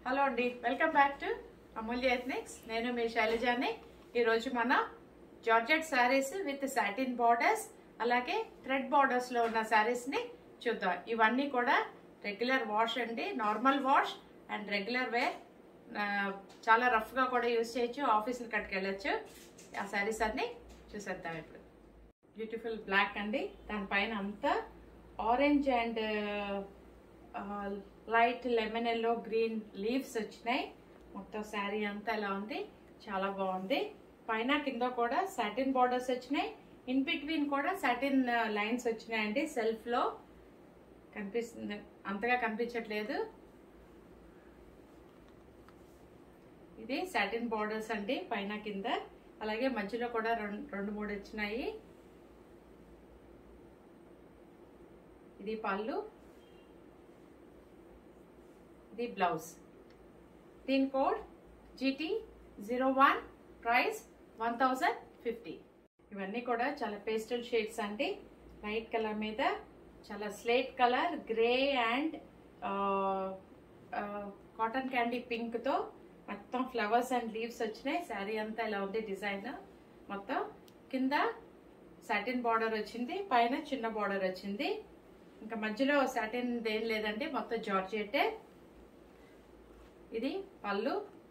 hello అండి welcome back to Amulya ethnics నేను మీ శైలజాని ఈరోజు మన georgette saris with satin borders అలాగే థ్రెడ్ బార్డర్స్ లో ఉన్న శారీస్ ని చూద్దాం ఇవన్నీ కూడా రెగ్యులర్ వాష్ అండి normal wash and regular wear చాలా రఫ్ గా కూడా యూస్ చేయొచ్చు ఆఫీసులు కట్టుకెళ్ళచ్చు ఆ శారీస్ అన్ని చూసేద్దాం ఇప్పుడు బ్యూటిఫుల్ బ్లాక్ అండి దానిపైన అంతా orange and light lemon yellow green leaves వచ్చినాయి మొత్తం శారీ అంతా ఎలా ఉంది చాలా బాగుంది పైన కింద కూడా సాటిన్ బార్డర్స్ వచ్చినాయి ఇన్ బిట్వీన్ కూడా సాటిన్ లైన్స్ వచ్చినాయండి సెల్ఫ్ లో కనిపిస్తుంది అంతగా కనిపించట్లేదు ఇది సాటిన్ బార్డర్స్ అండి పైన కింద అలాగే మధ్యలో కూడా రెండు రెండు మూడు వచ్చినాయి ఇది పళ్ళు ఇది బ్లౌజ్ దీని code GT zero one price one thousand fifty ఇవన్నీ కూడా చాలా పేస్టల్ షేడ్స్ అండి లైట్ కలర్ మీద చాలా slate colour grey and cotton candy pink తో మొత్తం ఫ్లవర్స్ అండ్ లీవ్స్ వచ్చినాయి శారీ అంతా ఇలా ఉంది డిజైన్ మొత్తం కింద సాటిన్ బార్డర్ వచ్చింది పైన చిన్న బార్డర్ వచ్చింది ఇంకా మధ్యలో సాటిన్ దేం లేదండి మొత్తం జార్జెట్టే ఇది పళ్ళు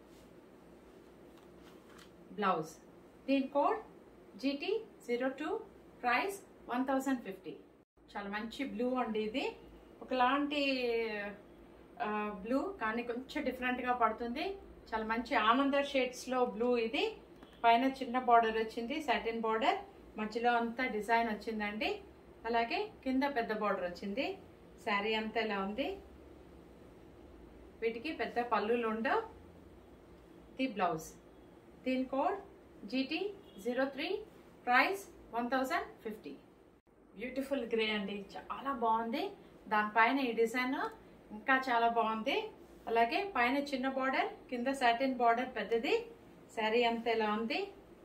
బ్లౌజ్ దీని code GT zero two price one thousand fifty చాలా మంచి బ్లూ అండి ఇది ఒకలాంటి బ్లూ కానీ కొంచెం డిఫరెంట్గా పడుతుంది చాలా మంచి ఆనంద షేడ్స్లో బ్లూ ఇది పైన చిన్న బార్డర్ వచ్చింది సాటిన్ బార్డర్ మధ్యలో అంతా డిజైన్ వచ్చిందండి అలాగే కింద పెద్ద బార్డర్ వచ్చింది శారీ అంతా ఇలా ఉంది వీటికి పెద్ద పళ్ళులు ఉండవు ది బ్లౌజ్ దీని code GT zero three price one thousand fifty beautiful grey అండి చాలా బాగుంది దానిపైన ఈ డిజైన్ ఇంకా చాలా బాగుంది అలాగే పైన చిన్న బార్డర్ కింద సాటిన్ బార్డర్ పెద్దది శారీ అంతా ఇలా ఉంది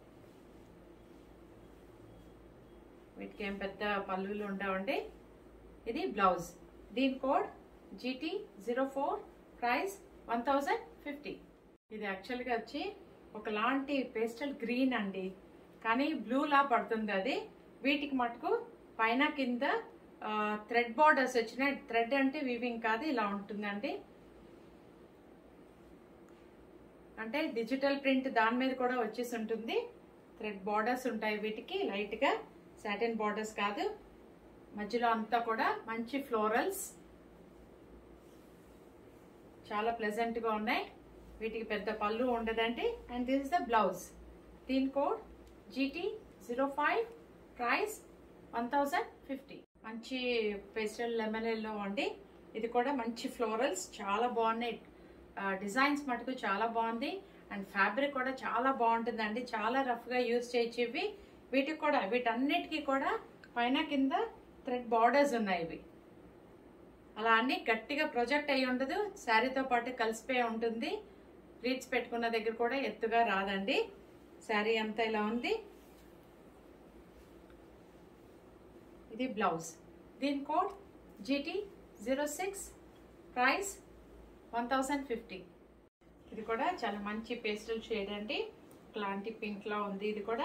వీటికి ఏం పెద్ద పళ్ళులు ఉండవండి ఇది బ్లౌజ్ దీని code GT zero four price one thousand fifty ఇది యాక్చువల్గా వచ్చి ఒకలాంటి పేస్టల్ గ్రీన్ అండి కానీ బ్లూ లా పడుతుంది అది వీటికి మటుకు పైన కింద థ్రెడ్ బార్డర్స్ వచ్చినాయి థ్రెడ్ అంటే వీవింగ్ కాదు ఇలా ఉంటుందండి అంటే డిజిటల్ ప్రింట్ దాని మీద కూడా వచ్చేసి ఉంటుంది థ్రెడ్ బార్డర్స్ ఉంటాయి వీటికి లైట్గా సాటిన్ బార్డర్స్ కాదు మధ్యలో అంతా కూడా మంచి ఫ్లోరల్స్ చాలా ప్లెజెంట్గా ఉన్నాయి వీటికి పెద్ద పళ్ళు ఉండదండి and this is the blouse దీని code GT zero five price one thousand fifty మంచి పేస్టల్ లెమనెల్లో అండి ఇది కూడా మంచి ఫ్లోరల్స్ చాలా బాగున్నాయి డిజైన్స్ మటుకు చాలా బాగుంది అండ్ ఫ్యాబ్రిక్ కూడా చాలా బాగుంటుందండి చాలా రఫ్గా యూజ్ చేయొచ్చు ఇవి వీటికి కూడా వీటన్నిటికీ కూడా పైన కింద థ్రెడ్ బార్డర్స్ ఉన్నాయి ఇవి అలా అన్ని గట్టిగా ప్రొజెక్ట్ అయి ఉండదు శారీతో పాటు కలిసిపోయి ఉంటుంది ప్లీట్స్ పెట్టుకున్న దగ్గర కూడా ఎత్తుగా రాదండి శారీ అంతా ఇలా ఉంది ఇది బ్లౌజ్ దీని code GT zero six price one thousand fifty ఇది కూడా చాలా మంచి పేస్టల్ షేడ్ అండి ఇలాంటి పింక్లా ఉంది ఇది కూడా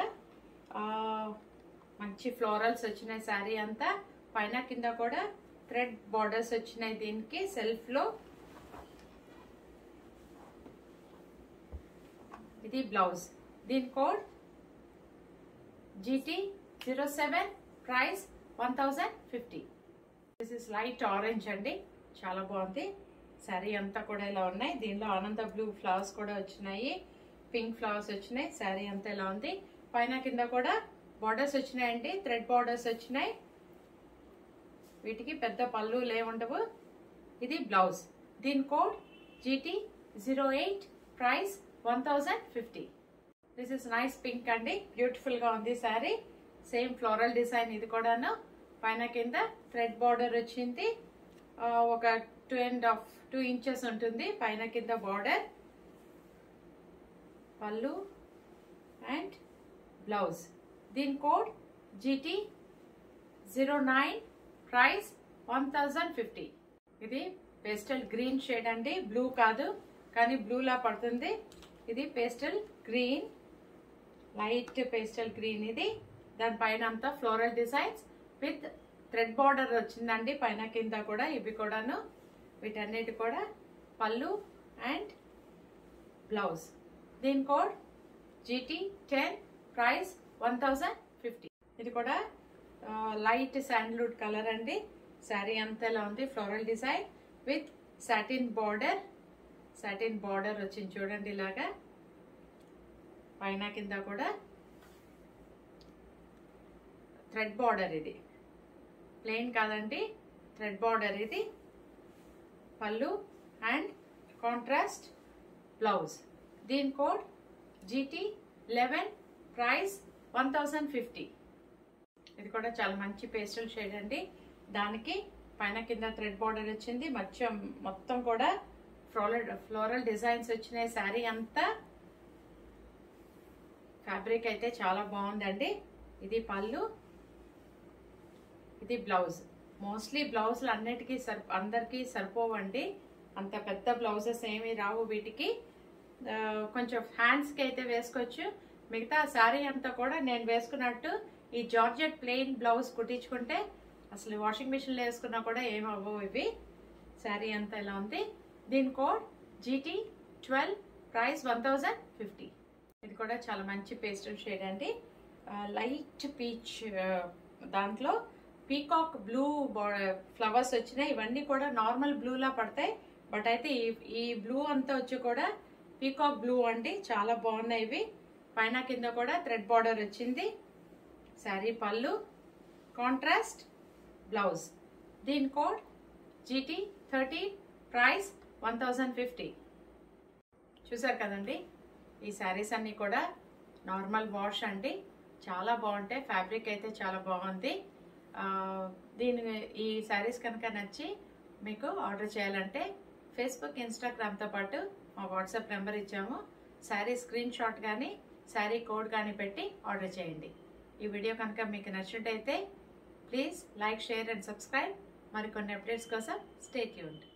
మంచి ఫ్లోరల్స్ వచ్చినాయి శారీ అంతా పైన కింద కూడా థ్రెడ్ బార్డర్స్ వచ్చినాయి దీనికి సెల్ఫ్ లో ఇది బ్లౌజ్ దీని code GT zero seven price one thousand fifty this is light orange అండి చాలా బాగుంది శారీ అంతా కూడా ఇలా ఉన్నాయి దీనిలో ఆనంద బ్లూ ఫ్లవర్స్ కూడా వచ్చినాయి పింక్ ఫ్లవర్స్ వచ్చినాయి శారీ అంతా ఇలా ఉంది పైన కింద కూడా బార్డర్స్ వచ్చినాయండి థ్రెడ్ బార్డర్స్ వచ్చినాయి వీటికి పెద్ద పళ్ళు లేవుండవు ఇది బ్లౌజ్ దీని code GT zero eight price one thousand fifty this is nice pink అండి బ్యూటిఫుల్ గా ఉంది శారీ సేమ్ ఫ్లోరల్ డిజైన్ ఇది కూడాను పైన కింద థ్రెడ్ బార్డర్ వచ్చింది ఒక two and half two inches ఉంటుంది పైన కింద బార్డర్ పళ్ళు అండ్ బ్లౌజ్ దీని code GT zero nine price one thousand fifty ఇది పేస్టల్ గ్రీన్ షేడ్ అండి బ్లూ కాదు కానీ బ్లూలా పడుతుంది ఇది pastel green light pastel green ఇది దానిపైన అంతా floral designs with thread border వచ్చిందండి పైన కింద కూడా ఇవి కూడాను వీటన్నిటి కూడా పళ్ళు అండ్ బ్లౌజ్ దీని code GT ten price one thousand fifty ఇది కూడా లైట్ శాండ్లూడ్ కలర్ అండి శారీ అంతా ఎలా ఉంది floral design with satin border satin border వచ్చింది చూడండి ఇలాగా పైన కింద కూడా థ్రెడ్ బార్డర్ ఇది ప్లెయిన్ కాదండి థ్రెడ్ బార్డర్ ఇది పళ్ళు అండ్ కాంట్రాస్ట్ బ్లౌజ్ దీని code GT eleven price one thousand fifty ఇది కూడా చాలా మంచి పేస్టల్ షేడ్ అండి దానికి పైన కింద థ్రెడ్ బార్డర్ వచ్చింది మధ్య మొత్తం కూడా ఫ్లోరల్ ఫ్లోరల్ డిజైన్స్ వచ్చినాయి శారీ అంతా ఫ్యాబ్రిక్ అయితే చాలా బాగుందండి ఇది పళ్ళు ఇది బ్లౌజ్ మోస్ట్లీ బ్లౌజులు అన్నిటికీ సరి అందరికీ సరిపోవండి అంత పెద్ద బ్లౌజెస్ ఏమీ రావు వీటికి ఆ, కొంచెం హ్యాండ్స్కి అయితే వేసుకోవచ్చు మిగతా శారీ అంతా కూడా నేను వేసుకున్నట్టు ఈ జార్జెట్ ప్లెయిన్ బ్లౌజ్ కుట్టించుకుంటే అసలు వాషింగ్ మిషన్లో వేసుకున్నా కూడా ఏం అవ్వవు ఇవి శారీ అంతా ఇలా ఉంది దీని code GT twelve price one thousand fifty ఇది కూడా చాలా మంచి పేస్టల్ షేడ్ అండి లైట్ పీచ్ దాంట్లో పీకాక్ బ్లూ ఫ్లవర్స్ వచ్చినాయి ఇవన్నీ కూడా నార్మల్ బ్లూలా పడతాయి బట్ అయితే ఈ ఈ బ్లూ అంతా వచ్చి కూడా పీకాక్ బ్లూ అండి చాలా బాగున్నాయి ఇవి పైన కింద కూడా థ్రెడ్ బార్డర్ వచ్చింది శారీ పళ్ళు కాంట్రాస్ట్ బ్లౌజ్ దీని code GT thirty price one thousand fifty చూసారు కదండి ఈ శారీస్ అన్నీ కూడా నార్మల్ వాష్ అండి చాలా బాగుంటాయి ఫ్యాబ్రిక్ అయితే చాలా బాగుంది ఆ, దీని ఈ శారీస్ కనుక నచ్చి మీకు ఆర్డర్ చేయాలంటే ఫేస్బుక్ ఇన్స్టాగ్రామ్తో పాటు మా వాట్సాప్ నెంబర్ ఇచ్చాము శారీ స్క్రీన్ షాట్ కానీ శారీ కోడ్ కానీ పెట్టి ఆర్డర్ చేయండి ఈ వీడియో కనుక మీకు నచ్చినట్టయితే please like share and subscribe మరికొన్ని అప్డేట్స్ కోసం స్టే ట్యూన్డ్